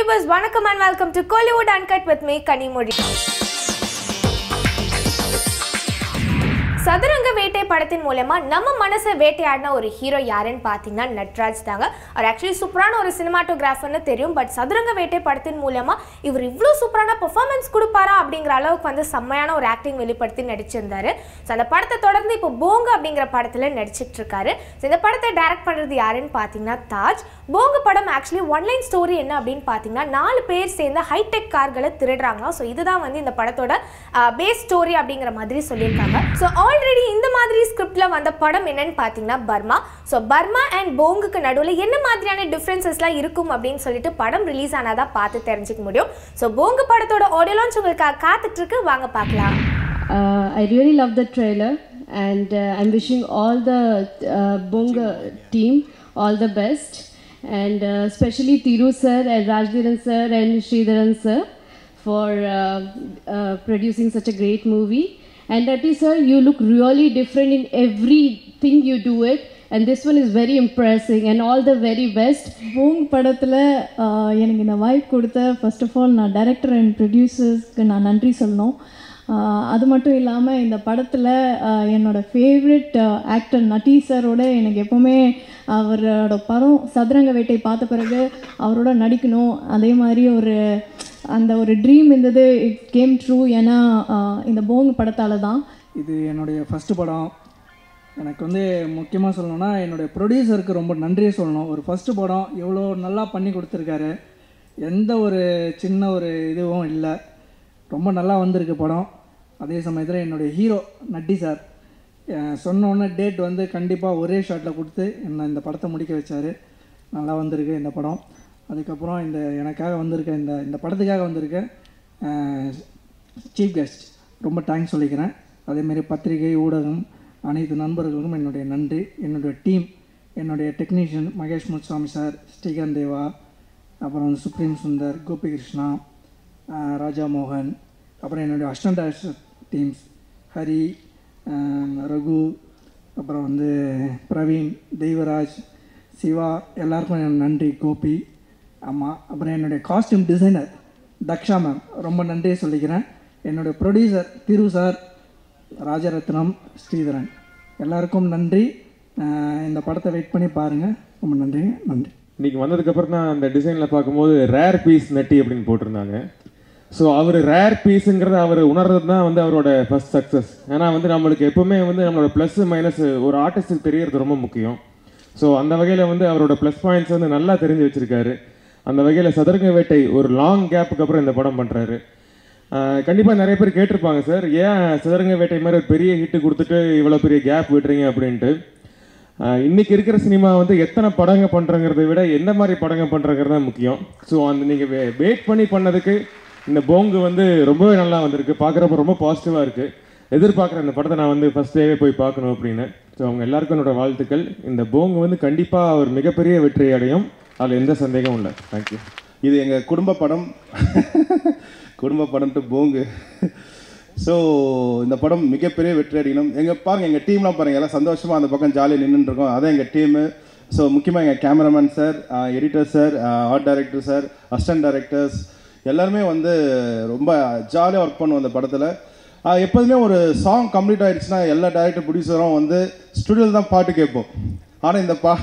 Viewers வணக்கம் and welcome to Kollywood uncut with me Kanimozhi Sathuranga Vettai படத்தின் மூலமா நம்ம மனசை வேட்டையாடின ஒரு ஹீரோ யாருன்னு பார்த்தீங்கன்னா நட்ராஜ் தாங்க அவர் ஆக்சுவலி சூப்பரான ஒரு சினிமாட்டோகிராஃபர்னு தெரியும் பட் சதுரங்க வேட்டை படத்தின் மூலமா இவர் இவ்வளோ சூப்பரான பெர்ஃபார்மன்ஸ் கொடுப்பாரா அப்படிங்கிற அளவுக்கு வந்து செம்மையான ஒரு ஆக்டிங் வெளிப்படுத்தி நடிச்சிருந்தாரு ஸோ அந்த படத்தை தொடர்ந்து இப்போ போங்க அப்படிங்கிற படத்தில் நடிச்சிட்டு இருக்காரு ஸோ இந்த படத்தை டைரக்ட் பண்ணுறது யாருன்னு பார்த்தீங்கன்னா தாஜ் போங்க படம் ஆக்சுவலி ஒன்லைன் ஸ்டோரி என்ன அப்படின்னு பார்த்தீங்கன்னா நாலு பேர் சேர்ந்து ஹைடெக் கார்களை திருடுறாங்க ஸோ இதுதான் வந்து இந்த படத்தோட பேஸ் ஸ்டோரி அப்படிங்கிற மாதிரி சொல்லியிருக்காங்க ஸோ ஆல்ரெடி இந்த மாதிரி ஸ்கிரிப்டில் வந்த படம் என்னன்னு பார்த்தீங்கன்னா பர்மா ஸோ பர்மா அண்ட் போங்குக்கு நடுவில் என்ன மாதிரியான டிஃப்ரென்சஸ்லாம் இருக்கும் அப்படின்னு சொல்லிட்டு படம் ரிலீஸ் ஆனாதான் பார்த்து தெரிஞ்சுக்க முடியும் ஸோ போங்கு படத்தோட ஆடியோ லான்ச் உங்களுக்காக காத்துட்டு இருக்கு வாங்க பார்க்கலாம் Uh, I really love the trailer, and uh, I'm wishing all the uh, Bunga team all the best, and uh, especially Thiru sir and Rajdiran sir and Sridharan sir for uh, uh, producing such a great movie. And Nati sir, you look really different in everything you do it, and this one is very impressive. And all the very best. பூங் படத்தில் எனக்கு இந்த வாய்ப்பு கொடுத்த first of all நான் director and ப்ரொடியூசர்ஸ்க்கு நான் நன்றி சொல்லணும் ஆஹ் அது மட்டும் இல்லாமல் இந்த படத்தில் என்னோட ஃபேவரட் ஆக்டர் நட்டி சாரோட எனக்கு எப்போவுமே அவரோட படம் சதுரங்க வேட்டை பார்த்த பிறகு அவரோட நடிக்கணும் அதே மாதிரி ஒரு அந்த ஒரு ட்ரீம் இருந்தது இட் கேம் ட்ரூ ஏன்னா ஆஹ் இந்த போங் படத்தால் தான் இது என்னுடைய ஃபஸ்ட்டு படம் எனக்கு வந்து முக்கியமாக சொல்லணும்னா என்னுடைய ப்ரொடியூசருக்கு ரொம்ப நன்றியை சொல்லணும் ஒரு ஃபஸ்ட்டு படம் எவ்வளோ நல்லா பண்ணி கொடுத்துருக்காரு எந்த ஒரு சின்ன ஒரு இதுவும் இல்லை ரொம்ப நல்லா வந்திருக்கு படம் அதே சமயத்தில் என்னுடைய ஹீரோ நட்டி சார் அஹ் சொன்ன உடனே டேட் வந்து கண்டிப்பாக ஒரே ஷாட்டில் கொடுத்து என்னை இந்த படத்தை முடிக்க வச்சார் நல்லா வந்திருக்கு இந்த படம் அதுக்கப்புறம் இந்த எனக்காக வந்திருக்க இந்த இந்த படத்துக்காக வந்திருக்க சீஃப் கெஸ்ட் ரொம்ப தேங்க்ஸ் சொல்லிக்கிறேன் அதேமாரி பத்திரிகை ஊடகம் அனைத்து நண்பர்களுக்கும் என்னுடைய நன்றி என்னுடைய டீம் என்னுடைய டெக்னீஷியன் மகேஷ் முத்துசாமி சார் ஸ்ரீகாந்த் தேவா அப்புறம் வந்து சுப்ரீம் சுந்தர் கோபிகிருஷ்ணா ஆஹ் ராஜா மோகன் அப்புறம் என்னுடைய அசிஸ்டன்ட் டைரக்டர் டீம்ஸ் ஹரி ஆஹ் ரகு அப்புறம் வந்து பிரவீன் தெய்வராஜ் சிவா எல்லாருக்கும் என் நன்றி கோபி ஆமாம் அப்புறம் என்னுடைய காஸ்டியூம் டிசைனர் தக்ஷா மேம் ரொம்ப நன்றியை சொல்லிக்கிறேன் என்னுடைய ப்ரொடியூசர் திரு சார் ராஜரத்னம் ஸ்ரீதரன் எல்லாருக்கும் நன்றி ஆஹ் இந்த படத்தை வெயிட் பண்ணி பாருங்கள் ரொம்ப நன்றி நன்றி இன்னைக்கு வந்ததுக்கப்புறம் தான் அந்த டிசைனில் பார்க்கும்போது ரேர் பீஸ் நட்டி அப்படின்னு போட்டிருந்தாங்க ஸோ அவர் ரேர் பீஸுங்கிறத அவர் உணர்றது தான் வந்து அவரோட ஃபர்ஸ்ட் சக்ஸஸ் ஏன்னா வந்து நம்மளுக்கு எப்பவுமே வந்து நம்மளோட ப்ளஸ் மைனஸ் ஒரு ஆர்டிஸ்ட்டுக்கு தெரியறது ரொம்ப முக்கியம் ஸோ அந்த வகையில் வந்து அவரோட ப்ளஸ் பாயிண்ட்ஸ் வந்து நல்லா தெரிஞ்சு வச்சிருக்காரு அந்த வகையில் சதுரங்க வேட்டை ஒரு லாங் கேப்புக்கு அப்புறம் இந்த படம் பண்ணுறாரு கண்டிப்பாக நிறைய பேர் கேட்டிருப்பாங்க சார் ஏன் சதுரங்க வேட்டை மாதிரி ஒரு பெரிய ஹிட்டு கொடுத்துட்டு இவ்வளோ பெரிய கேப் விடுறீங்க அப்படின்ட்டு ஆஹ் இன்னைக்கு இருக்கிற சினிமா வந்து எத்தனை படங்க பண்ணுறங்கிறத விட எந்த மாதிரி படங்க பண்ணுறங்கிறது தான் முக்கியம் ஸோ அந்த நீங்கள் வே வெயிட் பண்ணி பண்ணதுக்கு இந்த போங்கு வந்து ரொம்பவே நல்லா வந்திருக்கு பார்க்குறப்ப ரொம்ப பாசிட்டிவாக இருக்குது எதிர்பார்க்குற இந்த படத்தை நான் வந்து ஃபஸ்ட் டேவே போய் பார்க்கணும் அப்படின்னு ஸோ அவங்க எல்லாருக்கும் என்னோட வாழ்த்துக்கள் இந்த போங்கு வந்து கண்டிப்பாக ஒரு மிகப்பெரிய வெற்றி அடையும் அதில் எந்த சந்தேகமும் இல்லை தேங்க்யூ இது எங்கள் குடும்ப படம் குடும்ப படம்ட்டு போங்கு ஸோ இந்த படம் மிகப்பெரிய வெற்றி அடிக்கணும் எங்கள் பாருங்கள் எங்கள் டீம்லாம் பாருங்கள் எல்லாம் சந்தோஷமாக அந்த பக்கம் ஜாலியாக நின்றுட்டு இருக்கோம் அதான் எங்கள் டீமு ஸோ முக்கியமாக எங்கள் cameraman sir editor sir art director sir assistant directors எல்லாருமே வந்து ரொம்ப ஜாலியாக ஒர்க் பண்ணுவோம் அந்த படத்தில் எப்போதுமே ஒரு சாங் கம்ப்ளீட் ஆயிடுச்சுன்னா எல்லா டைரக்டர் ப்ரொடியூசரும் வந்து ஸ்டுடியோவில் தான் பாட்டு கேட்போம் ஆனால் இந்த பா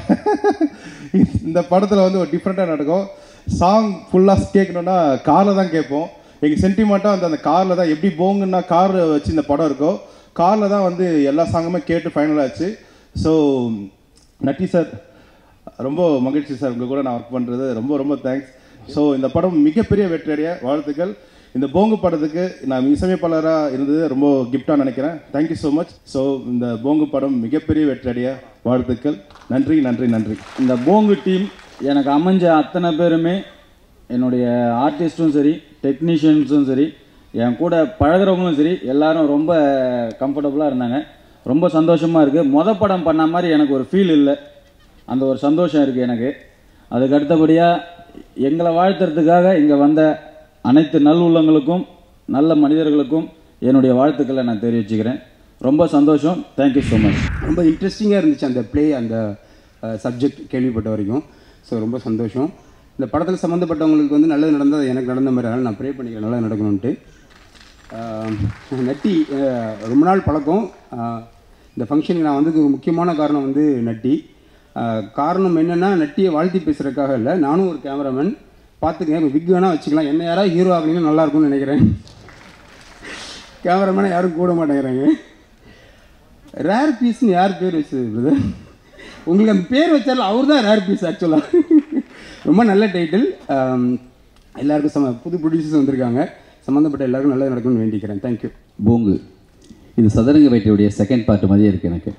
இந்த படத்தில் வந்து ஒரு டிஃப்ரெண்ட்டாக நடக்கும் சாங் ஃபுல்லாக கேட்கணுன்னா காரில் தான் கேட்போம் எங்கள் சென்டிமெண்ட்டாக வந்து அந்த காரில் தான் எப்படி போங்கன்னா கார் வச்சு இந்த படம் இருக்கோ காரில் தான் வந்து எல்லா சாங்குமே கேட்டு ஃபைனல் ஆச்சு ஸோ நட்டி சார் ரொம்ப மகிழ்ச்சி சார் உங்கள் கூட நான் ஒர்க் பண்ணுறது ரொம்ப ரொம்ப தேங்க்ஸ் ஸோ இந்த படம் மிகப்பெரிய வெற்றியடைய வாழ்த்துக்கள் இந்த போங்கு படத்துக்கு நான் இசையமைப்பாளராக இருந்தது ரொம்ப கிஃப்டாக நினைக்கிறேன் தேங்க்யூ ஸோ மச் ஸோ இந்த போங்கு படம் மிகப்பெரிய வெற்றியடைய வாழ்த்துக்கள் நன்றி நன்றி நன்றி இந்த போங்கு டீம் எனக்கு அமைஞ்ச அத்தனை பேருமே என்னுடைய ஆர்டிஸ்ட்டும் சரி டெக்னீஷியன்ஸும் சரி என் கூட பழகுறவங்களும் சரி எல்லாரும் ரொம்ப கம்ஃபர்டபுளாக இருந்தாங்க ரொம்ப சந்தோஷமாக இருக்குது மொத படம் பண்ண மாதிரி எனக்கு ஒரு ஃபீல் இல்லை அந்த ஒரு சந்தோஷம் இருக்குது எனக்கு அதுக்கு அடுத்தபடியாக எங்களை வாழ்த்துறதுக்காக இங்கே வந்த அனைத்து நல் உள்ளங்களுக்கும் நல்ல மனிதர்களுக்கும் என்னுடைய வாழ்த்துக்களை நான் தெரிவிச்சுக்கிறேன் ரொம்ப சந்தோஷம் தேங்க்யூ ஸோ மச் ரொம்ப இன்ட்ரெஸ்டிங்காக இருந்துச்சு அந்த ப்ளே அந்த சப்ஜெக்ட் கேள்விப்பட்ட வரைக்கும் ஸோ ரொம்ப சந்தோஷம் இந்த படத்தில் சம்மந்தப்பட்டவங்களுக்கு வந்து நல்லது நடந்தது எனக்கு நடந்த மாதிரி அதனால் நான் ப்ரே பண்ணிக்கிறேன் நல்லது நடக்கணும்ன்ட்டு ஆஹ் நட்டி ஆஹ் ரொம்ப நாள் பழக்கம் ஆஹ் இந்த ஃபங்க்ஷனுக்கு நான் வந்ததுக்கு ஒரு முக்கியமான காரணம் வந்து நட்டி ஆஹ் காரணம் என்னென்னா நட்டியை வாழ்த்தி பேசுகிறதுக்காக இல்லை நானும் ஒரு கேமராமேன் பார்த்துக்கங்க விக் வேணால் வச்சுக்கலாம் என்ன யாராவது ஹீரோ ஆகலீங்கன்னா நல்லா இருக்கும்னு நினைக்கிறேன் கேமராமேனை யாரும் கூட மாட்டேங்கிறாங்க ரேர் பீஸ்னு யார் பேர் வச்சது பிரதர் உங்களுக்கு அந்த பேர் வச்சாலும் அவர் தான் ரேர் பீஸ் ஆக்சுவலாக ரொம்ப நல்ல டைட்டில் எல்லாருக்கும் சம புது ப்ரொடியூசர்ஸ் வந்திருக்காங்க சம்மந்தப்பட்ட எல்லாருக்கும் நல்லது நடக்கும்னு வேண்டிக்கிறேன் தேங்க்யூ பூங்கு இது சதுரங்க வேட்டையுடைய செகண்ட் பார்ட் மாதிரியே இருக்குது எனக்கு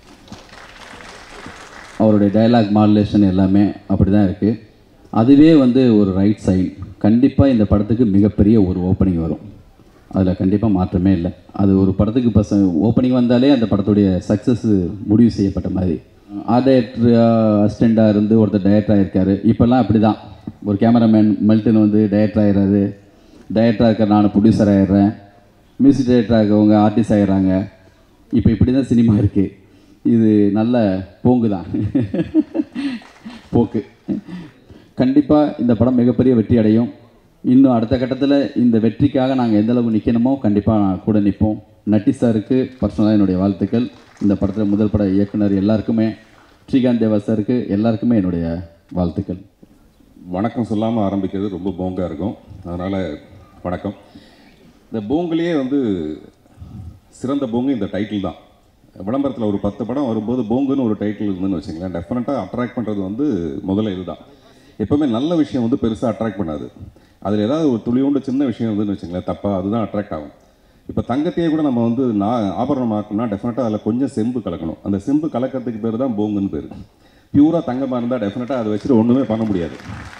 அவருடைய டயலாக் மாடுலேஷன் எல்லாமே அப்படி தான் இருக்குது அதுவே வந்து ஒரு ரைட் சைன் கண்டிப்பாக இந்த படத்துக்கு மிகப்பெரிய ஒரு ஓப்பனிங் வரும் அதில் கண்டிப்பாக மாற்றமே இல்லை அது ஒரு படத்துக்கு இப்போ ஓப்பனிங் வந்தாலே அந்த படத்துடைய சக்ஸஸ் முடிவு செய்யப்பட்ட மாதிரி ஆர்ட் டைரக்டர் அசிஸ்டண்ட்டாக இருந்து ஒருத்தர் டைரக்டர் ஆகிருக்காரு இப்போல்லாம் அப்படி தான் ஒரு கேமராமேன் மெல்டன் வந்து டைரக்டர் ஆகிடுறாரு டைரக்டராக இருக்க நான் ப்ரொடியூசர் ஆகிடுறேன் மியூசிக் டைரக்டராக இருக்கவங்க ஆர்டிஸ்ட் ஆகிடுறாங்க இப்போ இப்படி தான் சினிமா இருக்குது இது நல்ல போங்கு தான் போக்கு கண்டிப்பாக இந்த படம் மிகப்பெரிய வெற்றி அடையும் இன்னும் அடுத்த கட்டத்தில் இந்த வெற்றிக்காக நாங்கள் எந்த அளவுக்கு நிற்கணுமோ கண்டிப்பாக நான் கூட நிற்போம் நட்டி சாருக்கு பர்சனலாக என்னுடைய வாழ்த்துக்கள் இந்த படத்தில் முதல் பட இயக்குனர் எல்லாருக்குமே ஸ்ரீகாந்த் தேவா சாருக்கு எல்லாருக்குமே என்னுடைய வாழ்த்துக்கள் வணக்கம் சொல்லாமல் ஆரம்பிக்கிறது ரொம்ப போங்காக இருக்கும் அதனால் வணக்கம் இந்த போங்குலேயே வந்து சிறந்த போங்கு இந்த டைட்டில் தான் விளம்பரத்தில் ஒரு பத்து படம் வரும்போது போங்குன்னு ஒரு டைட்டில் இருந்துன்னு வச்சுங்களேன் டெஃபினட்டாக அட்ராக்ட் பண்ணுறது வந்து முதல்ல இதுதான் எப்போவுமே நல்ல விஷயம் வந்து பெருசாக அட்ராக்ட் பண்ணாது அதில் ஏதாவது ஒரு துளியோண்டு சின்ன விஷயம் இருந்துன்னு வச்சுங்களேன் தப்பாக அதுதான் அட்ராக்ட் ஆகும் இப்போ தங்கத்தையே கூட நம்ம வந்து நான் ஆபரணமாக்கணும்னா டெஃபினட்டாக அதில் கொஞ்சம் செம்பு கலக்கணும் அந்த செம்பு கலக்கிறதுக்கு பேர் தான் போங்குன்னு பேர் பியூராக தங்கமாக இருந்தால் டெஃபினட்டாக அதை வச்சுட்டு ஒன்றுமே பண்ண முடியாது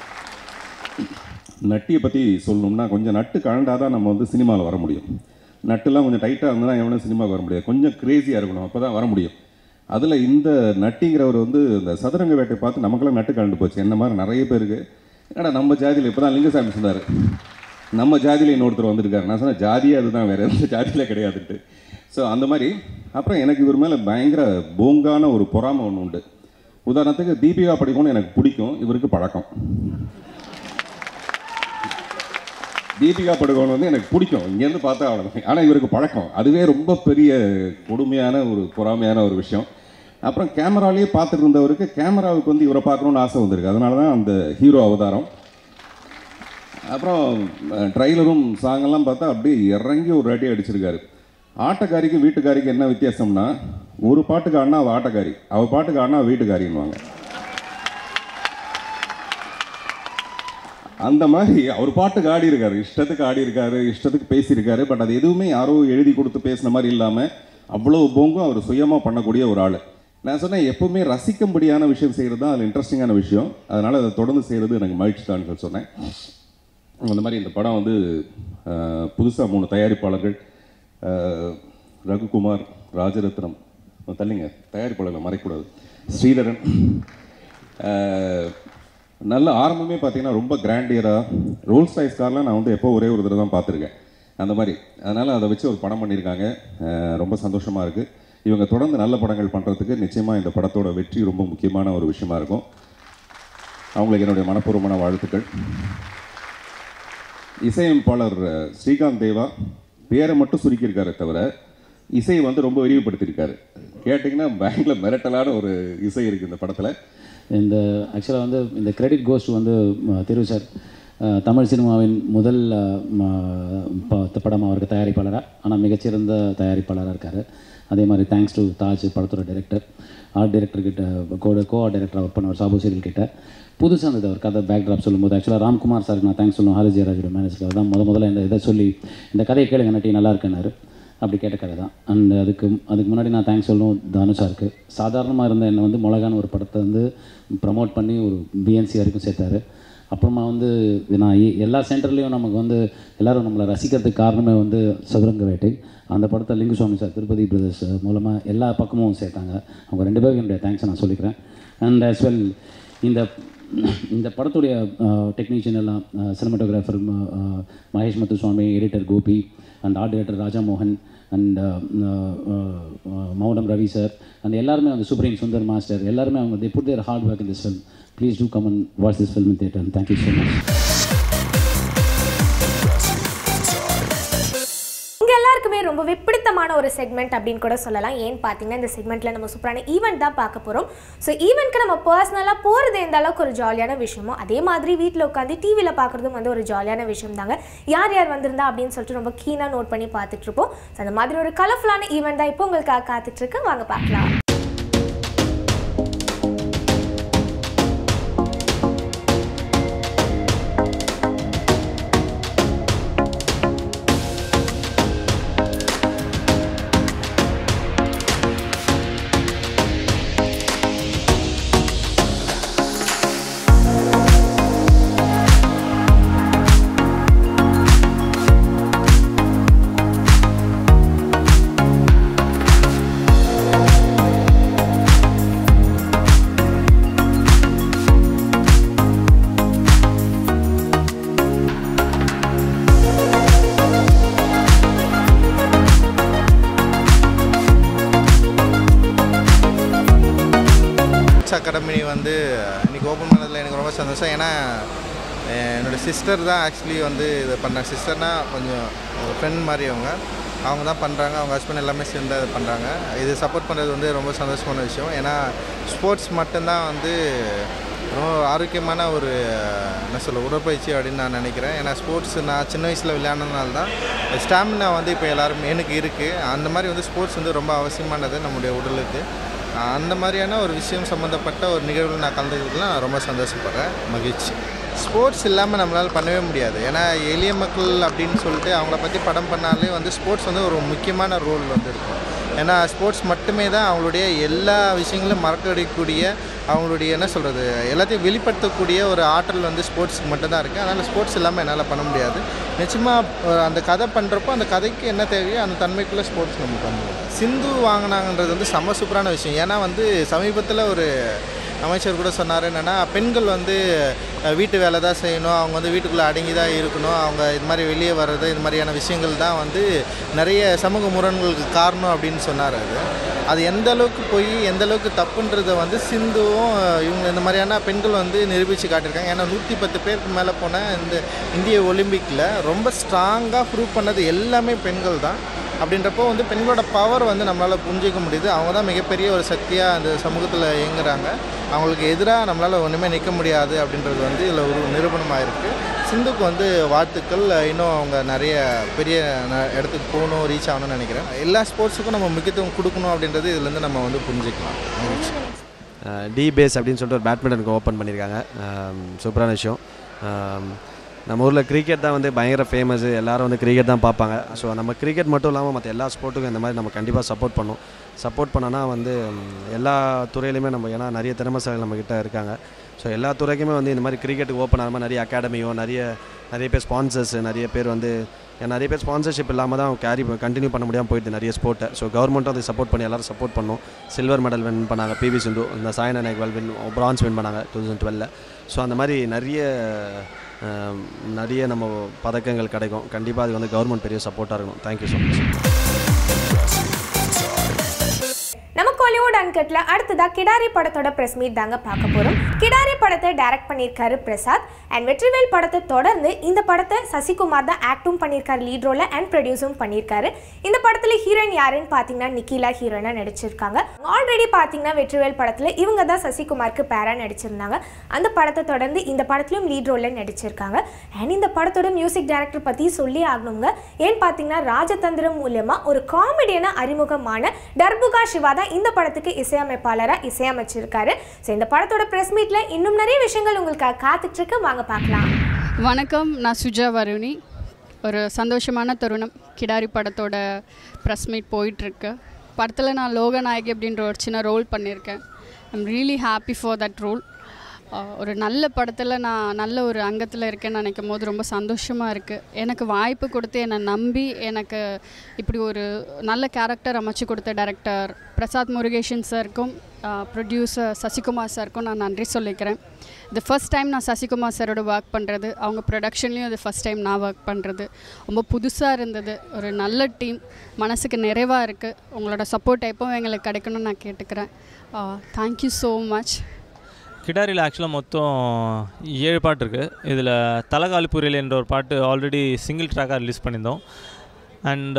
நட்டியை பற்றி சொல்லணும்னா கொஞ்சம் நட்டு கழண்டாதான் தான் நம்ம வந்து சினிமாவில் வர முடியும் நட்டுலாம் கொஞ்சம் டைட்டாக இருந்தால் எவனும் சினிமாவுக்கு வர முடியாது கொஞ்சம் க்ரேஸியாக இருக்கணும் அப்போ தான் வர முடியும் அதில் இந்த நட்டிங்கிறவர் வந்து இந்த சதுரங்க வேட்டை பார்த்து நமக்கெல்லாம் நட்டு கலந்து போச்சு என்ன மாதிரி நிறைய பேருக்கு ஏன்னா நம்ம ஜாதியில் இப்போ தான் லிங்கசாமி சொன்னார் நம்ம ஜாதியில் இன்னொருத்தர் வந்திருக்காரு நான் சொன்னேன் ஜாதியே அதுதான் வேறு எந்த ஜாதியில் கிடையாதுன்ட்டு ஸோ அந்த மாதிரி அப்புறம் எனக்கு இவர் மேலே பயங்கர போங்கான ஒரு பொறாமை ஒன்று உண்டு உதாரணத்துக்கு தீபிகா படிக்கணும்னு எனக்கு பிடிக்கும் இவருக்கு பழக்கம் தீபிகா படுகோன் வந்து எனக்கு பிடிக்கும் இங்கேருந்து பார்த்தா அவ்வளோ ஆனால் இவருக்கு பழக்கம் அதுவே ரொம்ப பெரிய கொடுமையான ஒரு பொறாமையான ஒரு விஷயம் அப்புறம் கேமராலேயே பார்த்துட்டு இருந்தவருக்கு கேமராவுக்கு வந்து இவரை பார்க்கணுன்னு ஆசை வந்திருக்கு அதனால தான் அந்த ஹீரோ அவதாரம் அப்புறம் ட்ரைலரும் சாங்கெல்லாம் பார்த்தா அப்படியே இறங்கி ஒரு அடி அடிச்சிருக்காரு ஆட்டக்காரிக்கு வீட்டுக்காரிக்கு என்ன வித்தியாசம்னா ஒரு பாட்டுக்கு ஆடினா அவள் ஆட்டக்காரி அவள் பாட்டுக்கு ஆடினா அவள் வீட்டுக்காரின்னுவாங்க அந்த மாதிரி அவர் பாட்டுக்கு ஆடி இருக்காரு இஷ்டத்துக்கு ஆடி இருக்காரு இஷ்டத்துக்கு பேசியிருக்காரு பட் அது எதுவுமே யாரோ எழுதி கொடுத்து பேசின மாதிரி இல்லாமல் அவ்வளோ போங்கும் அவர் சுயமாக பண்ணக்கூடிய ஒரு ஆள் நான் சொன்னேன் எப்பவுமே ரசிக்கும்படியான விஷயம் செய்கிறது தான் அது இன்ட்ரெஸ்டிங்கான விஷயம் அதனால் அதை தொடர்ந்து செய்கிறது எனக்கு மகிழ்ச்சி தான் சொன்னேன் அந்த மாதிரி இந்த படம் வந்து புதுசாக மூணு தயாரிப்பாளர்கள் அஹ், ரகுகுமார் ராஜரத்னம் தள்ளிங்க தயாரிப்பாளர்களை மறைக்கூடாது ஸ்ரீதரன் அஹ், நல்ல ஆரம்பமே பார்த்தீங்கன்னா ரொம்ப கிராண்டியராக ரோல்ஸ் ரைஸ் கார்லாம் நான் வந்து எப்போ ஒரே ஒரு தடவை தான் பார்த்துருக்கேன் அந்த மாதிரி அதனால் அதை வச்சு ஒரு படம் பண்ணியிருக்காங்க அஹ், ரொம்ப சந்தோஷமாக இருக்குது இவங்க தொடர்ந்து நல்ல படங்கள் பண்ணுறதுக்கு நிச்சயமாக இந்த படத்தோட வெற்றி ரொம்ப முக்கியமான ஒரு விஷயமா இருக்கும் அவங்களுக்கு என்னுடைய மனப்பூர்வமான வாழ்த்துக்கள் இசையமைப்பாளர் அஹ், ஸ்ரீகாந்த் தேவா பேரை மட்டும் சுருக்கியிருக்காரு தவிர இசையை வந்து ரொம்ப விரிவுபடுத்தியிருக்காரு கேட்டிங்கன்னா பேங்க்ல மிரட்டலான ஒரு இசை இருக்குது இந்த படத்தில் இந்த ஆக்சுவலாக வந்து இந்த கிரெடிட் கோஸ்ட் வந்து ம, திரு சார் அஹ், தமிழ் சினிமாவின் முதல் அஹ், ம, ப- படம் அவருக்கு தயாரிப்பாளராக ஆனால் மிகச்சிறந்த தயாரிப்பாளராக இருக்கார் அதே மாதிரி தேங்க்ஸ் டு தாஜ் படத்தோட டைரக்டர் ஆர்ட் டைரக்டர் கிட்ட கோட கோ ஆர்ட் டைரக்டர் ஒர்க் பண்ணவர் சாபு சீரியல் கிட்ட புதுசாக இருந்தது அவர் கதை பேக்ட்ராப் சொல்லும்போது ஆக்சுவலாக ராம்குமார் சாருக்கு நான் தேங்க்ஸ் சொல்லுவேன் ஹாரி ஜெயராஜோட மேனேஜர் தான் முத முதல்ல இந்த இதை சொல்லி இந்த கதையை கேளுங்க நட்டி நல்லா இருக்குன்னாரு அப்படி கேட்ட கதை தான் அண்ட் அதுக்கு அதுக்கு முன்னாடி நான் தேங்க்ஸ் சொல்லணும் தானு சாருக்கு சாதாரணமாக இருந்த என்னை வந்து மிளகான ஒரு படத்தை வந்து ப்ரமோட் பண்ணி ஒரு பிஎன்சி வரைக்கும் சேர்த்தாரு அப்புறமா வந்து நான் எ- எல்லா சென்டர்லேயும் நமக்கு வந்து எல்லாரும் நம்மளை ரசிக்கிறதுக்கு காரணமே வந்து சதுரங்க வேட்டை அந்த படத்தை லிங்குசுவாமி சார் திருப்பதி பிரதர்ஸ் மூலமாக எல்லா பக்கமும் சேர்த்தாங்க அவங்க ரெண்டு பேரும் என்னுடைய தேங்க்ஸை நான் சொல்லிக்கிறேன் அண்ட் as well இந்த இந்த படத்துடைய டெக்னீஷியன் எல்லாம் cinematographer Mahesh Muthuswamy editor Gopi and art director Raja மோகன் அண்ட் மௌனம் ரவி சார் அண்ட் எல்லாருமே வந்து சுப்ரீம் சுந்தர் மாஸ்டர் எல்லாருமே அவங்க they put their hard work in this film please do come and watch this film in theatre thank you so much உங்க எல்லாருக்குமே ரொம்பவே பிடித்தமான ஒரு செக்மெண்ட் அப்படின்னு கூட சொல்லலாம் ஏன்னு பார்த்தீங்கன்னா இந்த செக்மெண்ட்ல நம்ம சூப்பரான ஈவெண்ட் தான் பார்க்க போறோம் ஸோ ஈவெண்ட்க்கு நம்ம பர்சனலாக போகிறது எந்த அளவுக்கு ஒரு ஜாலியான விஷயமோ அதே மாதிரி வீட்டில் உட்காந்து டிவியில் பார்க்குறதும் வந்து ஒரு ஜாலியான விஷயம் தாங்க யார் யார் வந்திருந்தா அப்படின்னு சொல்லிட்டு ரொம்ப கீனாக நோட் பண்ணி பார்த்துட்டு இருப்போம் ஸோ அந்த மாதிரி ஒரு கலர்ஃபுல்லான ஈவெண்ட் தான் இப்போ உங்களுக்காக காத்துட்டு இருக்கு வாங்க பார்க்கலாம் அகாடமி வந்து இன்னைக்கு ஓப்பன் பண்ணதில் எனக்கு ரொம்ப சந்தோஷம் ஏன்னா அஹ், என்னோட சிஸ்டர் தான் ஆக்சுவலி வந்து இதை பண்ணாங்க சிஸ்டர்னா கொஞ்சம் ஃப்ரெண்ட் மாதிரி அவங்க அவங்க தான் பண்ணுறாங்க அவங்க ஹஸ்பண்ட் எல்லாமே சேர்ந்து தான் இது பண்ணுறாங்க இது சப்போர்ட் பண்ணுறது வந்து ரொம்ப சந்தோஷமான விஷயம் ஏன்னா ஸ்போர்ட்ஸ் மட்டும்தான் வந்து ரொம்ப ஆரோக்கியமான ஒரு அஹ், என்ன சொல்ல உடற்பயிற்சி அப்படின்னு நான் நினைக்கிறேன் ஏன்னா ஸ்போர்ட்ஸ் நான் சின்ன வயசில் விளையாடுனதுனால தான் ஸ்டாமினா வந்து இப்போ எல்லாரும் எனக்கு இருக்குது அந்த மாதிரி வந்து ஸ்போர்ட்ஸ் வந்து ரொம்ப அவசியமானது நம்முடைய உடலுக்கு அந்த மாதிரியான ஒரு விஷயம் சம்மந்தப்பட்ட ஒரு நிகழ்வில் நான் கலந்துக்கிறதுல நான் ரொம்ப சந்தோஷப்படுறேன் மகிழ்ச்சி ஸ்போர்ட்ஸ் இல்லாமல் நம்மளால் பண்ணவே முடியாது ஏன்னா எளிய மக்கள் அப்படின்னு சொல்லிட்டு அவங்கள பற்றி படம் பண்ணாலே வந்து ஸ்போர்ட்ஸ் வந்து ஒரு முக்கியமான ரோல் வந்து இருக்கும் ஏன்னா ஸ்போர்ட்ஸ் மட்டுமே தான் அவங்களுடைய எல்லா விஷயங்களும் மறக்கடிக்கக்கூடிய அவங்களுடைய என்ன சொல்கிறது எல்லாத்தையும் வெளிப்படுத்தக்கூடிய ஒரு ஆற்றல் வந்து ஸ்போர்ட்ஸ்க்கு மட்டும்தான் இருக்குது அதனால் ஸ்போர்ட்ஸ் இல்லாமல் என்னால் பண்ண முடியாது நிச்சயமாக அந்த கதை பண்ணுறப்போ அந்த கதைக்கு என்ன தேவையோ அந்த தன்மைக்குள்ளே ஸ்போர்ட்ஸ் நம்ம பண்ணுவோம் சிந்து வாங்கினாங்கன்றது வந்து செம்ம சூப்பரான விஷயம் ஏன்னா வந்து சமீபத்தில் ஒரு அமைச்சர் கூட சொன்னார் என்னென்னா பெண்கள் வந்து அஹ், வீட்டு வேலை தான் செய்யணும் அவங்க வந்து வீட்டுக்குள்ளே அடங்கி தான் இருக்கணும் அவங்க இது மாதிரி வெளியே வர்றது இது மாதிரியான விஷயங்கள் தான் வந்து நிறைய சமூக முரண்களுக்கு காரணம் அப்படின்னு சொன்னார் அது அது எந்த அளவுக்கு போய் எந்த அளவுக்கு தப்புன்றதை வந்து சிந்துவும் அஹ், இவங்க இந்த மாதிரியான பெண்கள் வந்து நிரூபித்து காட்டியிருக்காங்க ஏன்னா நூற்றி பத்து பேருக்கு மேலே போன இந்த இந்திய ஒலிம்பிக்கில் ரொம்ப ஸ்ட்ராங்காக ப்ரூவ் பண்ணது எல்லாமே பெண்கள் தான் அப்படின்றப்போ வந்து பெண்களோட பவர் வந்து நம்மளால் புரிஞ்சிக்க முடியுது அவங்க தான் மிகப்பெரிய ஒரு சக்தியாக அந்த சமூகத்தில் இயங்குறாங்க அவங்களுக்கு எதிராக நம்மளால் ஒன்றுமே நிற்க முடியாது அப்படின்றது வந்து இதில் ஒரு நிரூபணமாக இருக்குது சிந்துக்கு வந்து வாழ்த்துக்கள் இன்னும் அவங்க நிறைய பெரிய ந- இடத்துக்கு போகணும் ரீச் ஆகணும்னு நினைக்கிறேன் எல்லா ஸ்போர்ட்ஸுக்கும் நம்ம முக்கியத்துவம் கொடுக்கணும் அப்படின்றது இதுலேருந்து நம்ம வந்து புரிஞ்சுக்கலாம் மகிழ்ச்சி டி பேஸ் அப்படின்னு சொல்லிட்டு ஒரு பேட்மிண்டனுக்கு ஓப்பன் பண்ணியிருக்காங்க ஆம், சூப்பரான விஷயம் ஆம், நம்ம ஊரில் கிரிக்கெட் தான் வந்து பயங்கர ஃபேமஸ் எல்லாரும் வந்து கிரிக்கெட் தான் பார்ப்பாங்க ஸோ நம்ம கிரிக்கெட் மட்டும் இல்லாமல் மற்ற எல்லா ஸ்போர்ட்டுக்கும் இந்த மாதிரி நம்ம கண்டிப்பாக சப்போர்ட் பண்ணணும் சப்போர்ட் பண்ணோன்னா வந்து ம், எல்லா துறையிலையுமே நம்ம ஏன்னா நிறைய திறமைசாலிகள் நம்மக்கிட்ட இருக்காங்க ஸோ எல்லா துறைக்குமே வந்து இந்த மாதிரி கிரிக்கெட்டுக்கு ஓப்பன் ஆகாமல் நிறைய அகாடமியோ நிறைய நிறைய பேர் ஸ்பான்சர்ஸ் நிறைய பேர் வந்து ஏன்னா நிறைய பேர் ஸ்பான்சர்ஷிப் இல்லாமல் தான் கேரி கண்டினியூ பண்ண முடியாமல் போயிடுது நிறைய ஸ்போர்ட்டை ஸோ கவர்மெண்ட்டும் அதை சப்போர்ட் பண்ணி எல்லாரும் சப்போர்ட் பண்ணோம் சில்வர் மெடல் வின் பண்ணாங்க பிவி சிந்து இந்த Saina Nehwal win bronze win பண்ணாங்க டூ தௌசண்ட் டுவெல்ல ஸோ அந்த மாதிரி நிறைய ஆம், நிறைய நம்ம பதக்கங்கள் கிடைக்கும் கண்டிப்பாக அது வந்து கவர்மெண்ட் பெரிய சப்போர்ட்டாக இருக்கணும் தேங்க்யூ ஸோ மச் நம்ம கோலிவுட் அன்கட்ல அடுத்ததா கிடாரி படத்தோட பிரஸ் மீட் தாங்க பார்க்க போறோம் கிடாரி படத்தை டைரக்ட் பண்ணியிருக்காரு பிரசாத் அண்ட் வெற்றிவேல் படத்தை தொடர்ந்து இந்த படத்தை சசிகுமார் தான் ஆக்டும் பண்ணியிருக்காரு லீட் ரோல அண்ட் ப்ரொடியூஸும் பண்ணியிருக்காரு இந்த படத்துல ஹீரோயின் யாருன்னு பார்த்தீங்கன்னா நிக்கிலா ஹீரோயினா நடிச்சிருக்காங்க ஆல்ரெடி பார்த்தீங்கன்னா வெற்றிவேல் படத்துல இவங்க தான் சசிகுமாருக்கு பேரா நடிச்சிருந்தாங்க அந்த படத்தை தொடர்ந்து இந்த படத்துலயும் லீட் ரோல்ல நடிச்சிருக்காங்க அண்ட் இந்த படத்தோட மியூசிக் டைரக்டர் பத்தி சொல்லி ஆகணுங்க ஏன்னு பார்த்தீங்கன்னா ராஜதந்திரம் மூலியமா ஒரு காமெடியனா அறிமுகமான டர்புகா சிவா தான் இந்த படத்துக்கு இசையமைப்பாளராக இசையமைச்சிருக்காரு ஸோ இந்த படத்தோட ப்ரெஸ் மீட்ல இன்னும் நிறைய விஷயங்கள் உங்களுக்காக காத்துட்டு இருக்கு வாங்க பார்க்கலாம் வணக்கம் நான் சுஜா வருணி ஒரு சந்தோஷமான தருணம் கிடாரி படத்தோட ப்ரெஸ் மீட் போயிட்டுருக்கு படத்தில் நான் லோகநாயகி அப்படின்ற ஒரு சின்ன ரோல் பண்ணியிருக்கேன் I'm really happy for that role ஆஹ் ஒரு நல்ல படத்தில் நான் நல்ல ஒரு அங்கத்தில் இருக்கேன்னு நினைக்கும் போது ரொம்ப சந்தோஷமாக இருக்குது எனக்கு வாய்ப்பு கொடுத்து என்னை நம்பி எனக்கு இப்படி ஒரு நல்ல கேரக்டர் அமைச்சு கொடுத்த டைரக்டர் பிரசாத் முருகேஷன் சாருக்கும் ப்ரொடியூசர் சசிகுமார் சாருக்கும் நான் நன்றி சொல்லிக்கிறேன் இது ஃபர்ஸ்ட் டைம் நான் சசிகுமார் சாரோட ஒர்க் பண்ணுறது அவங்க ப்ரொடக்ஷன்லேயும் இது ஃபர்ஸ்ட் டைம் நான் ஒர்க் பண்ணுறது ரொம்ப புதுசாக இருந்தது ஒரு நல்ல டீம் மனசுக்கு நிறைவாக இருக்குது உங்களோட சப்போர்ட் எப்பவும் எங்களுக்கு கிடைக்கணும்னு நான் கேட்டுக்கிறேன் தேங்க்யூ ஸோ மச் கிடாரியில் ஆக்சுவலாக மொத்தம் ஏழு பாட்டு இருக்குது இதில் தலகாலி புரியல் என்ற ஒரு பாட்டு ஆல்ரெடி சிங்கிள் ட்ராக்காக ரிலீஸ் பண்ணியிருந்தோம் அண்ட்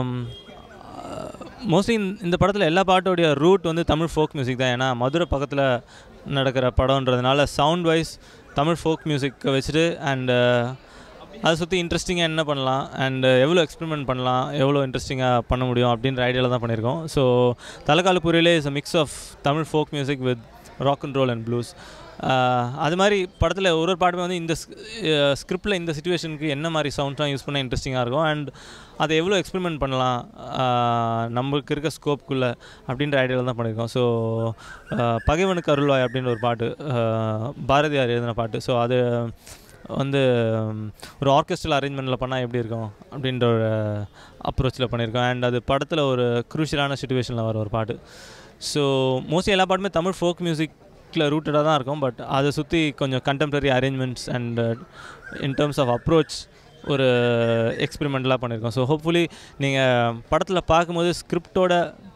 மோஸ்ட்லி இந்த படத்தில் எல்லா பாட்டோடைய ரூட் வந்து தமிழ் ஃபோக் மியூசிக் தான் ஏன்னா மதுரை பக்கத்தில் நடக்கிற படம்ன்றதுனால சவுண்ட் வைஸ் தமிழ் ஃபோக் மியூசிக்கை வச்சுட்டு அண்டு அதை சுற்றி இன்ட்ரெஸ்டிங்காக என்ன பண்ணலாம் அண்ட் எவ்வளோ எக்ஸ்பெரிமெண்ட் பண்ணலாம் எவ்வளோ இன்ட்ரெஸ்டிங்காக பண்ண முடியும் அப்படின்ற ஐடியாவில் தான் பண்ணியிருக்கோம் ஸோ தலைக்கால புரியலே is a mix of Tamil folk music with rock and roll and blues அது மாதிரி படத்தில் ஒரு ஒரு பாட்டுமே வந்து இந்த ஸ்கிரிப்டில் இந்த சுச்சுவேஷனுக்கு என்ன மாதிரி சவுண்ட்ஸ்லாம் யூஸ் பண்ணால் இன்ட்ரெஸ்டிங்காக இருக்கும் அண்ட் அதை எவ்வளோ எக்ஸ்பெரிமெண்ட் பண்ணலாம் ஆஹ் நம்மளுக்கு இருக்க ஸ்கோப்குள்ளே அப்படின்ற ஐடியாவில் தான் பண்ணியிருக்கோம் ஸோ பகைவனுக்கு அருள்வாய் அப்படின்ற ஒரு பாட்டு ஆஹ் பாரதியார் எழுதின பாட்டு ஸோ அது வந்து ம், ஒரு ஆர்கெஸ்ட்ரல் அரேஞ்ச்மெண்ட்டில் பண்ணால் எப்படி இருக்கும் அப்படின்ற ஒரு அப்ரோச்சில் பண்ணியிருக்கோம் அண்ட் அது படத்தில் ஒரு குரூஷியலான சுச்சுவேஷனில் வர ஒரு பாட்டு ஸோ மோஸ்ட்லி எல்லா பாட்டுமே தமிழ் ஃபோக் மியூசிக்கில் ரூட்டடாக தான் இருக்கும் பட் அதை சுற்றி கொஞ்சம் contemporary arrangements and in terms of approach ஒரு எக்ஸ்பெரிமெண்டலாக பண்ணியிருக்கோம் ஸோ ஹோப்ஃபுல்லி நீங்கள் படத்தில் பார்க்கும்போது ஸ்கிரிப்டோட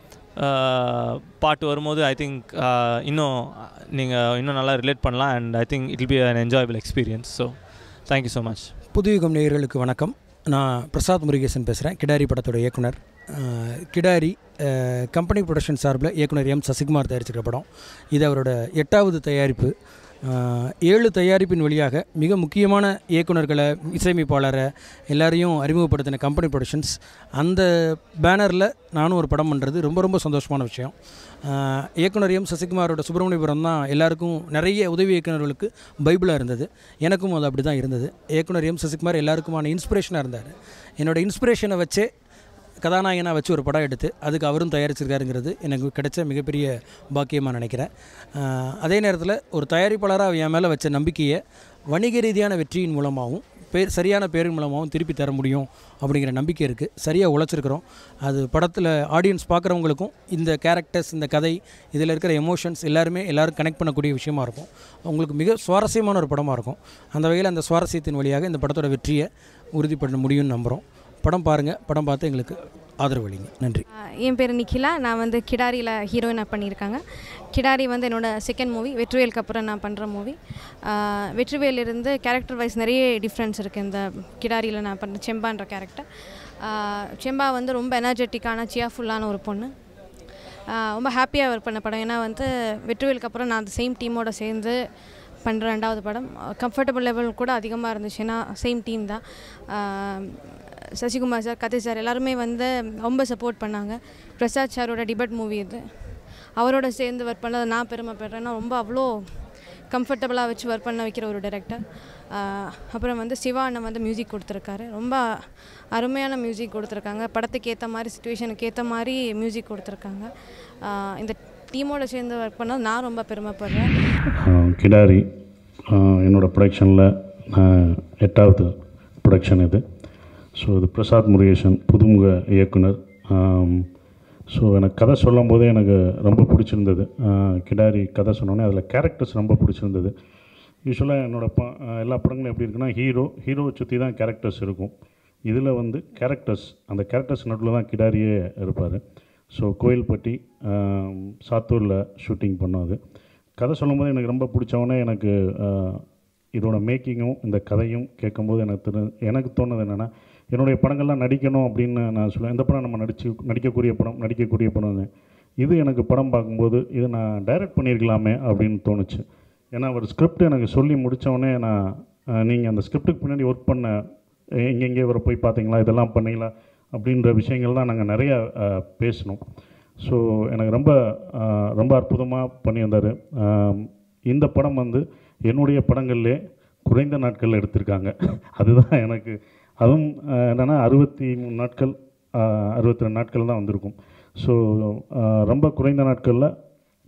பாட்டு வரும்போது ஐ திங்க் இன்னும் நீங்கள் இன்னும் நல்லா ரிலேட் பண்ணலாம் and I think it will be an enjoyable experience so thank you so much Puthuyugam நேயர்களுக்கு வணக்கம் நான் பிரசாத் முருகேசன் பேசுகிறேன் கிடாரி படத்தோட இயக்குனர் அஹ், கிடாரி அஹ், கம்பெனி ப்ரொடக்ஷன் சார்பில் இயக்குனர் எம் சசிகுமார் தயாரிச்சிருக்கிற படம் இது அவரோட எட்டாவது தயாரிப்பு அஹ், ஏழு தயாரிப்பின் வழியாக மிக முக்கியமான இயக்குனர்களை இசையமைப்பாளரை எல்லாரையும் அறிமுகப்படுத்தின கம்பெனி ப்ரொடக்ஷன்ஸ் அந்த பேனரில் நானும் ஒரு படம் பண்ணுறது ரொம்ப ரொம்ப சந்தோஷமான விஷயம் அஹ், இயக்குனர் எம் சசிகுமாரோட சுப்பிரமணியபுரம் தான் எல்லாருக்கும் நிறைய உதவி இயக்குனர்களுக்கு பைபிளாக இருந்தது எனக்கும் அது அப்படி தான் இருந்தது இயக்குனர் எம் சசிகுமார் எல்லாருக்குமான இன்ஸ்பிரேஷனாக இருந்தார் என்னோட இன்ஸ்பிரேஷனை வச்சே கதாநாயகனாக வச்சு ஒரு படம் எடுத்து அதுக்கு அவரும் தயாரிச்சிருக்காருங்கிறது எனக்கு கிடைச்ச மிகப்பெரிய பாக்கியமாக நினைக்கிறேன் அஹ், அதே நேரத்தில் ஒரு தயாரிப்பாளராக என் மேலே வச்ச நம்பிக்கையை வணிக ரீதியான வெற்றியின் மூலமாகவும் பேர் சரியான பேரின் மூலமாகவும் திருப்பி தர முடியும் அப்படிங்கிற நம்பிக்கை இருக்குது சரியாக உழைச்சிருக்கிறோம் அது படத்தில் ஆடியன்ஸ் பார்க்குறவங்களுக்கும் இந்த கேரக்டர்ஸ் இந்த கதை இதில் இருக்கிற எமோஷன்ஸ் எல்லாருமே எல்லோரும் கனெக்ட் பண்ணக்கூடிய விஷயமா இருக்கும் உங்களுக்கு மிக சுவாரஸ்யமான ஒரு படமாக இருக்கும் அந்த வகையில் அந்த சுவாரஸ்யத்தின் வழியாக இந்த படத்தோட வெற்றியை உறுதி பண்ண முடியும்னு நம்புகிறோம் படம் பாருங்கள் படம் பார்த்து எங்களுக்கு ஆதரவு அளிங்க நன்றி என் பேர் நிக்கிலா நான் வந்து கிடாரியில் ஹீரோயினாக பண்ணியிருக்காங்க கிடாரி வந்து என்னோட செகண்ட் மூவி வெற்றிவேலுக்கு அப்புறம் நான் பண்ணுற மூவி வெற்றிவேல் இருந்து கேரக்டர் வைஸ் நிறைய டிஃப்ரென்ஸ் இருக்குது இந்த கிடாரியில் நான் பண்ணுற செம்பான்ற கேரக்டர் செம்பா வந்து ரொம்ப எனர்ஜெட்டிக்கான சியாஃபுல்லான ஒரு பொண்ணு ஆஹ் ரொம்ப ஹாப்பியாக ஒர்க் பண்ண படம் ஏன்னா வந்து வெற்றிவேலுக்கு அப்புறம் நான் அந்த சேம் டீமோட சேர்ந்து பண்ணுற ரெண்டாவது படம் கம்ஃபர்டபுள் லெவல் கூட அதிகமாக இருந்துச்சு ஏன்னா சேம் டீம் தான் ஆஹ் சசிகுமார் சார் கதை சார் எல்லாருமே வந்து ரொம்ப சப்போர்ட் பண்ணாங்க பிரசாத் சாரோட டிபேட் மூவி இது அவரோட சேர்ந்து ஒர்க் பண்ணதை நான் பெருமைப்படுறேன்னா ரொம்ப அவ்வளோ கம்ஃபர்டபுளாக வச்சு ஒர்க் பண்ண வைக்கிற ஒரு டைரக்டர் அப்புறம் வந்து சிவா அண்ணன் வந்து மியூசிக் கொடுத்துருக்காரு ரொம்ப அருமையான மியூசிக் கொடுத்துருக்காங்க படத்துக்கு ஏற்ற மாதிரி சுச்சுவேஷனுக்கு ஏற்ற மாதிரி மியூசிக் கொடுத்துருக்காங்க ஆஹ் இந்த டீமோட சேர்ந்து ஒர்க் பண்ணது நான் ரொம்ப பெருமைப்படுறேன் ஆஹ் கிடாரி ஆஹ் என்னோட ப்ரொடக்ஷனில் எட்டாவது ப்ரொடக்ஷன் இது ஸோ இது பிரசாத் முருகேசன் புதுமுக இயக்குனர் ஸோ எனக்கு கதை சொல்லும் போதே எனக்கு ரொம்ப பிடிச்சிருந்தது ஆஹ் கிடாரி கதை சொன்னோன்னே அதில் கேரக்டர்ஸ் ரொம்ப பிடிச்சிருந்தது யூஸ்வலாக என்னோட ப ஆஹ் எல்லா படங்களும் எப்படி இருக்குன்னா ஹீரோ ஹீரோவை சுற்றி தான் கேரக்டர்ஸ் இருக்கும் இதில் வந்து கேரக்டர்ஸ் அந்த கேரக்டர்ஸ் நடுவில் தான் கிடாரியே இருப்பார் ஸோ கோயில்பட்டி ஆஹ் சாத்தூரில் ஷூட்டிங் பண்ணோம் அது கதை சொல்லும்போது எனக்கு ரொம்ப பிடிச்சவொடனே எனக்கு ஆஹ், இதோட மேக்கிங்கும் இந்த கதையும் கேட்கும்போது எனக்கு திரு எனக்கு தோணுது என்னென்னா என்னுடைய படங்கள்லாம் நடிக்கணும் அப்படின்னு நான் சொல்லுவேன் இந்த படம் நம்ம நடிச்சு நடிக்கக்கூடிய படம் நடிக்கக்கூடிய படம்னு இது எனக்கு படம் பார்க்கும்போது இது நான் டைரக்ட் பண்ணியிருக்கலாமே அப்படின்னு தோணுச்சு ஏன்னா ஒரு ஸ்கிரிப்ட் எனக்கு சொல்லி முடித்தவொடனே நான் நீங்கள் அந்த ஸ்கிரிப்டுக்கு பின்னாடி ஒர்க் பண்ண எங்கெங்கே வர போய் பார்த்தீங்களா இதெல்லாம் பண்ணீங்களா அப்படின்ற விஷயங்கள் தான் நாங்கள் நிறையா அஹ், பேசினோம் ஸோ எனக்கு ரொம்ப அஹ், ரொம்ப அற்புதமாக பண்ணியிருந்தார் இந்த படம் வந்து என்னுடைய படங்கள்லே குறைந்த நாட்களில் எடுத்திருக்காங்க அதுதான் எனக்கு அதுவும் அஹ், என்னென்னா அறுபத்தி மூணு நாட்கள் அறுபத்தி ரெண்டு நாட்கள் தான் வந்திருக்கும் ஸோ ரொம்ப குறைந்த நாட்களில்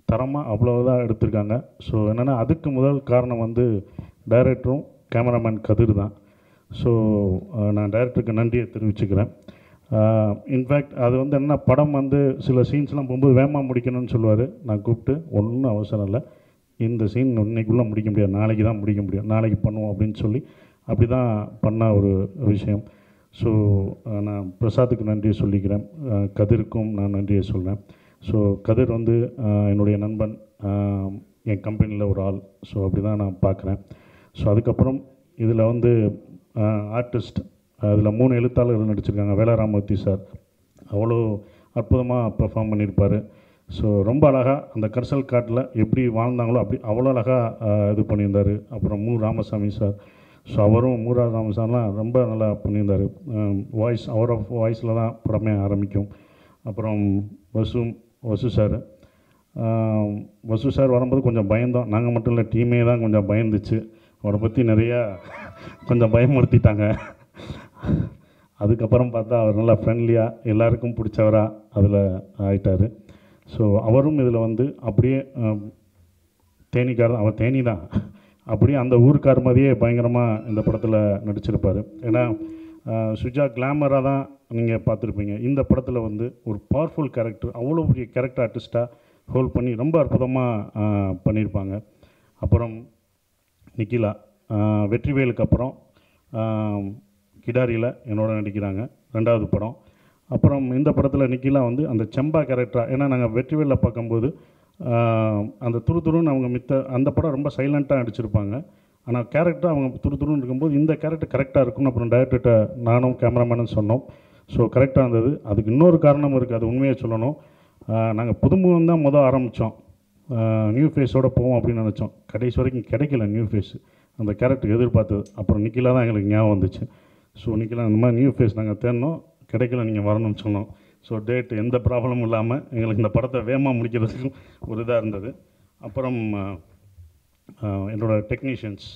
தரமாக அவ்வளோதான் எடுத்திருக்காங்க ஸோ என்னென்னா அதுக்கு முதல் காரணம் வந்து டைரக்டரும் கேமராமேன் கதிர் தான் ஸோ நான் டைரக்டருக்கு நன்றியை தெரிவிச்சுக்கிறேன் இன்ஃபேக்ட் அது வந்து என்ன படம் வந்து சில சீன்ஸ்லாம் போகும்போது வேகமாக முடிக்கணும்னு சொல்லுவார் நான் கூப்பிட்டு ஒன்றும் அவசரம் இல்லை இந்த சீன் இன்னைக்குள்ளே முடிக்க முடியாது நாளைக்கு தான் முடிக்க முடியும் நாளைக்கு பண்ணுவோம் அப்படின்னு சொல்லி அப்படி தான் பண்ண ஒரு விஷயம் ஸோ நான் பிரசாத்துக்கு நன்றி சொல்லிக்கிறேன் அஹ், கதிருக்கும் நான் நன்றியை சொல்கிறேன் ஸோ கதிர் வந்து அஹ், என்னுடைய நண்பன் அஹ், என் கம்பெனியில் ஒரு ஆள் ஸோ அப்படி தான் நான் பார்க்குறேன் ஸோ அதுக்கப்புறம் இதில் வந்து ஆர்டிஸ்ட் அதில் மூணு எழுத்தாளர்கள் நடிச்சிருக்காங்க வேலாராமூர்த்தி சார் அவ்வளோ அற்புதமாக பெர்ஃபார்ம் பண்ணியிருப்பார் ஸோ ரொம்ப அழகாக அந்த கர்சல் காட்டில் எப்படி வாழ்ந்தாங்களோ அப்படி அவ்வளோ அழகாக இது பண்ணியிருந்தார் அப்புறம் மு ராமசாமி சார் ஸோ அவரும் மூரா ராமசாமிலாம் ரொம்ப நல்லா பண்ணியிருந்தார் வாய்ஸ் அவர் ஆஃப் வாய்ஸில் தான் படமே ஆரம்பிக்கும் அப்புறம் வசு வசு சார் வசு சார் வரும்போது கொஞ்சம் பயந்தோம் நாங்கள் மட்டும் இல்லை டீமே தான் கொஞ்சம் பயந்துச்சு அவரை பற்றி நிறையா கொஞ்சம் பயமுறுத்திட்டாங்க அதுக்கப்புறம் பார்த்தா அவர் நல்லா ஃப்ரெண்ட்லியாக எல்லாருக்கும் பிடிச்சவராக அதில் ஆயிட்டார் ஸோ அவரும் இதில் வந்து அப்படியே அஹ், தேனிக்காரர் அவர் தேனி தான் அப்படியே அந்த ஊருக்கார் மாதிரியே பயங்கரமாக இந்த படத்தில் நடிச்சிருப்பார் ஏன்னா அஹ், சுஜா கிளாமராக தான் நீங்கள் பார்த்துருப்பீங்க இந்த படத்தில் வந்து ஒரு பவர்ஃபுல் கேரக்டர் அவ்வளோ பெரிய கேரக்டர் ஆர்டிஸ்ட்டாக ஹோல்ட் பண்ணி ரொம்ப அற்புதமாக பண்ணியிருப்பாங்க அப்புறம் நிக்கிலா அஹ், வெற்றிவேலுக்கு அப்புறம் அஹ், கிடாரியில் என்னோட நடிக்கிறாங்க ரெண்டாவது படம் அப்புறம் இந்த படத்தில் நிக்கிலா வந்து அந்த செம்பா கேரக்டராக ஏன்னா நாங்கள் வெற்றிவேலில் பார்க்கும்போது ஆஹ், அந்த துரு துருன்னு அவங்க மித்த அந்த படம் ரொம்ப சைலண்ட்டாக நடிச்சிருப்பாங்க ஆனால் கேரக்டர் அவங்க துரு துருன்னு இருக்கும்போது இந்த கேரக்டர் கரெக்டாக இருக்கும்னு அப்புறம் டைரக்டர்கிட்ட நானும் கேமராமேனும் சொன்னோம் ஸோ கரெக்டாக இருந்தது அதுக்கு இன்னொரு காரணம் இருக்குது அது உண்மையை சொல்லணும் நாங்கள் புதுமுகம் தான் முதல் ஆரம்பித்தோம் நியூ ஃபேஸோட போவோம் அப்படின்னு நினச்சோம் கடைசி வரைக்கும் கிடைக்கல நியூ ஃபேஸ் அந்த கேரக்டர் எதிர்பார்த்தது அப்புறம் நிக்கிலா தான் எங்களுக்கு ஞாபகம் வந்துச்சு ஸோ நிக்கிலா இந்த மாதிரி நியூ ஃபேஸ் நாங்கள் தேடினோம் கிடைக்கல நீங்கள் வரணும்னு சொன்னோம் ஸோ டேட் எந்த ப்ராப்ளமும் இல்லாமல் எங்களுக்கு இந்த படத்தை வேகமாக முடிக்கிறதுக்கு ஒரு இதாக இருந்தது அப்புறம் அஹ், அஹ், என்னோட டெக்னீஷியன்ஸ்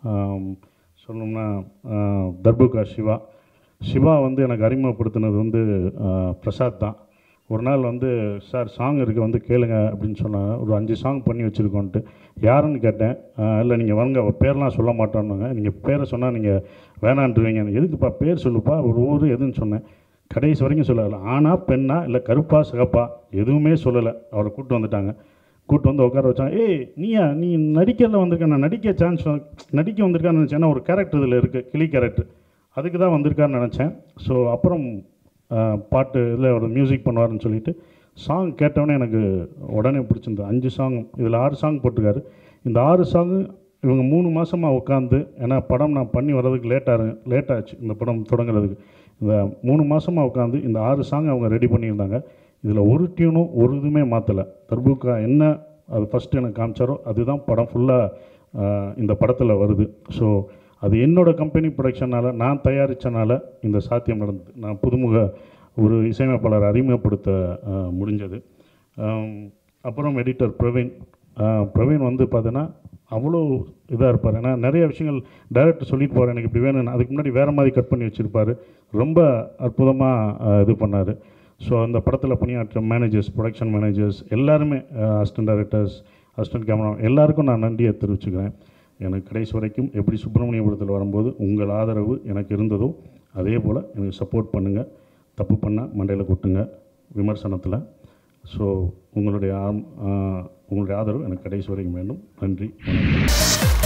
சொல்லணும்னா அஹ், தர்புகா சிவா சிவா வந்து எனக்கு அறிமுகப்படுத்தினது வந்து அஹ், பிரசாத் தான் ஒரு நாள் வந்து சார் சாங் இருக்குது வந்து கேளுங்க அப்படின்னு சொன்னாங்க ஒரு அஞ்சு சாங் பண்ணி வச்சுருக்கோன்ட்டு யாருன்னு கேட்டேன் அஹ், இல்லை நீங்கள் வாங்க அவர் பேர்லாம் சொல்ல மாட்டோன்னாங்க நீங்கள் பேரை சொன்னால் நீங்கள் வேணான்றீங்க எதுக்குப்பா பேர் சொல்லுப்பா ஒரு ஊர் எதுன்னு சொன்னேன் கடைசி வரைக்கும் சொல்லலை ஆனா பெண்ணா இல்லை கருப்பா சிகப்பா எதுவுமே சொல்லலை அவரை கூப்பிட்டு வந்துட்டாங்க கூப்பிட்டு வந்து உட்கார வச்சாங்க ஏய் நீயா நீ நடிக்கிறதுல வந்திருக்க நான் நடிக்க சான்ஸ் நடிக்க வந்திருக்கான்னு நினச்சேன் ஏன்னா ஒரு கேரக்டர் இதில் இருக்குது கிளி கேரக்டர் அதுக்கு தான் வந்திருக்காருன்னு நினச்சேன் ஸோ அப்புறம் ஆஹ், பாட்டு இதில் ஒரு மியூசிக் பண்ணுவாருன்னு சொல்லிட்டு சாங் கேட்டவொடனே எனக்கு உடனே பிடிச்சிருந்தது அஞ்சு சாங் இதில் ஆறு சாங் போட்டிருக்காரு இந்த ஆறு சாங்கு இவங்க மூணு மாதமாக உட்காந்து ஏன்னா படம் நான் பண்ணி வர்றதுக்கு லேட்டாக லேட் ஆச்சு இந்த படம் தொடங்குறதுக்கு இந்த மூணு மாதமாக உட்காந்து இந்த ஆறு சாங் அவங்க ரெடி பண்ணியிருந்தாங்க இதில் ஒரு டியூனும் ஒரு இதுவுமே மாற்றலை தர்புக்கா என்ன அது ஃபஸ்ட்டு எனக்கு காமிச்சாரோ அதுதான் படம் ஃபுல்லாக இந்த படத்தில் வருது ஸோ அது என்னோட கம்பெனி ப்ரொடக்ஷனால் நான் தயாரித்தனால இந்த சாத்தியம் நடந்தது நான் புதுமுக ஒரு இசையமைப்பாளர் அறிமுகப்படுத்த ஆஹ், முடிஞ்சது ஆம், அப்புறம் எடிட்டர் பிரவீன் ஆஹ், பிரவீன் வந்து பார்த்தீங்கன்னா அவ்வளோ இதாக இருப்பார் ஏன்னா நிறைய விஷயங்கள் டைரக்டர் சொல்லிட்டு போகிறார் எனக்கு இப்படி வேணும் அதுக்கு முன்னாடி வேறு மாதிரி கட் பண்ணி வச்சுருப்பார் ரொம்ப அற்புதமாக இது பண்ணார் ஸோ அந்த படத்தில் பணியாற்ற மேனேஜர்ஸ் ப்ரொடக்ஷன் மேனேஜர்ஸ் எல்லாருமே அசிஸ்டன்ட் டைரக்டர்ஸ் அசிஸ்டன்ட் கேமரா எல்லாருக்கும் நான் நன்றியை தெரிவிச்சுக்கிறேன் எனக்கு கடைசி வரைக்கும் எப்படி சுப்பிரமணியபுரத்தில் வரும்போது உங்கள் ஆதரவு எனக்கு இருந்ததோ அதே போல் எனக்கு சப்போர்ட் பண்ணுங்கள் தப்பு பண்ணால் மண்டையில் கொட்டுங்க விமர்சனத்தில் ஸோ உங்களுடைய ஆம்- ஆ, உங்களுடைய ஆதரவு எனக்கு கடைசி வரைக்கும் வேண்டும் நன்றி வணக்கம்